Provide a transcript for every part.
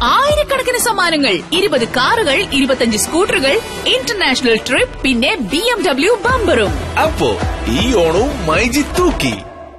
ആയിരക്കണക്കിന് സമ്മാനങ്ങൾ ഇരുപത് കാറുകൾ ഇരുപത്തഞ്ച് സ്കൂട്ടറുകൾ ഇന്റർനാഷണൽ ട്രിപ്പ് പിന്നെ ബി എം ഡബ്ല്യു ബമ്പറും അപ്പോ ഈ ഓണവും മൈജി തൂക്കി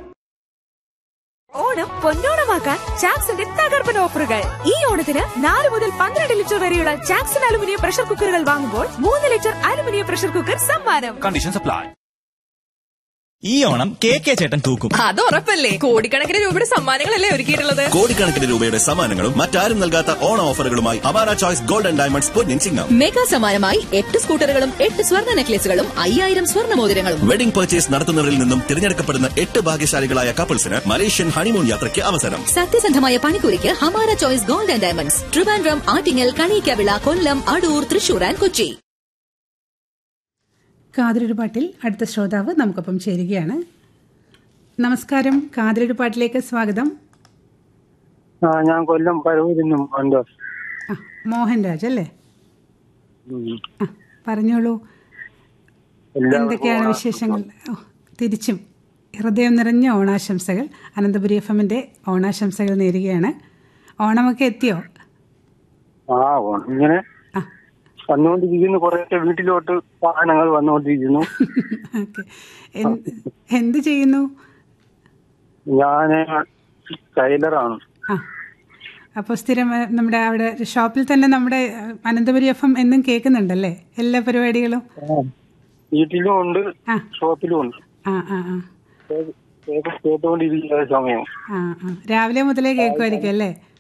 ഓണം പൊന്നോണമാക്കാൻ ചാക്സിന്റെ തകർപ്പൻ ഓഫറുകൾ ഈ ഓണത്തിന് നാല് മുതൽ പന്ത്രണ്ട് ലിറ്റർ വരെയുള്ള ചാക്സൺ അലുമിനിയം പ്രഷർ കുക്കറുകൾ വാങ്ങുമ്പോൾ മൂന്ന് ലിറ്റർ അലുമിനിയം പ്രഷർ കുക്കർ സമ്മാനം കണ്ടീഷൻ സപ്ലൈ ഈ ഓണം കെ കെ ചേട്ടൻ തൂക്കും അത് ഉറപ്പല്ലേ കോടിക്കണക്കിന് രൂപയുടെ സമ്മാനങ്ങളല്ലേ ഒരുക്കിയിട്ടുള്ളത് കോടിക്കണക്കിന് രൂപയുടെ സമ്മാനങ്ങളും മറ്റാരും നൽകാത്ത ഓണ ഓഫറുകളുമായി അമാര ചോയ്സ് ഗോൾഡ് ആൻഡ് ഡയമണ്ട്സ് പൊന്നിൻ ചിങ്ങം മെഗാ സമ്മാനമായി എട്ട് സ്കൂട്ടറുകളും എട്ട് സ്വർണ്ണ നെക്ലേസുകളും അയ്യായിരം സ്വർണ്ണ മോതിരങ്ങളും വെഡിംഗ് പർച്ചേസ് നടത്തുന്നവരിൽ നിന്നും തിരഞ്ഞെടുക്കപ്പെടുന്ന എട്ട് ഭാഗ്യശാലികളായ കപ്പിൾസിന് മലേഷ്യൻ ഹണിമൂൺ യാത്രയ്ക്ക് അവസരം സത്യസന്ധമായ പണിക്കൂലിക്ക് Hamara choice gold and diamonds Trivandrum Attingal Kaniyikkavila Kollam Adoor Thrissur and Kochi കാതിരൊരു പാട്ടിൽ അടുത്ത ശ്രോതാവ് നമുക്കൊപ്പം ചേരുകയാണ് നമസ്കാരം കാതിരൊരു പാട്ടിലേക്ക് സ്വാഗതം ആ ഞാൻ കൊല്ലം പരവൂരിന്നും ഉണ്ട് ആ മോഹൻരാജ് അല്ലേ ആ പറഞ്ഞോളൂ എന്തൊക്കെയാണ് വിശേഷങ്ങൾ ഓ തിരിച്ചും ഹൃദയം നിറഞ്ഞ ഓണാശംസകൾ അനന്തപുരി എഫ് എമ്മിൻ്റെ ഓണാശംസകൾ നേരുകയാണ് ഓണമൊക്കെ എത്തിയോ ആ ഓണം ഇങ്ങനെ ആ വന്നുകൊണ്ടിരിക്കുന്നു കുറേയൊക്കെ വീട്ടിലോട്ട് വാഹനങ്ങൾ വന്നുകൊണ്ടിരിക്കുന്നു ഓക്കെ എന്ത് ചെയ്യുന്നു ഞാൻ ടൈലറാണ് ആ അപ്പോൾ സ്ഥിരം ഏ, നമ്മുടെ അവിടെ ഷോപ്പിൽ തന്നെ നമ്മുടെ ഏ, അനന്തപുരി എഫ് എം എന്നും കേൾക്കുന്നുണ്ടല്ലേ എല്ലാ പരിപാടികളും വീട്ടിലും ഉണ്ട് ആ ഷോപ്പിലും ഉണ്ട് ആ ആ ആ കേട്ട്- കേട്ട്- കേട്ടുകൊണ്ടിരിക്കുന്ന സമയം ആ ആ രാവിലെ മുതലേ കേൾക്കുമായിരിക്കും അല്ലേ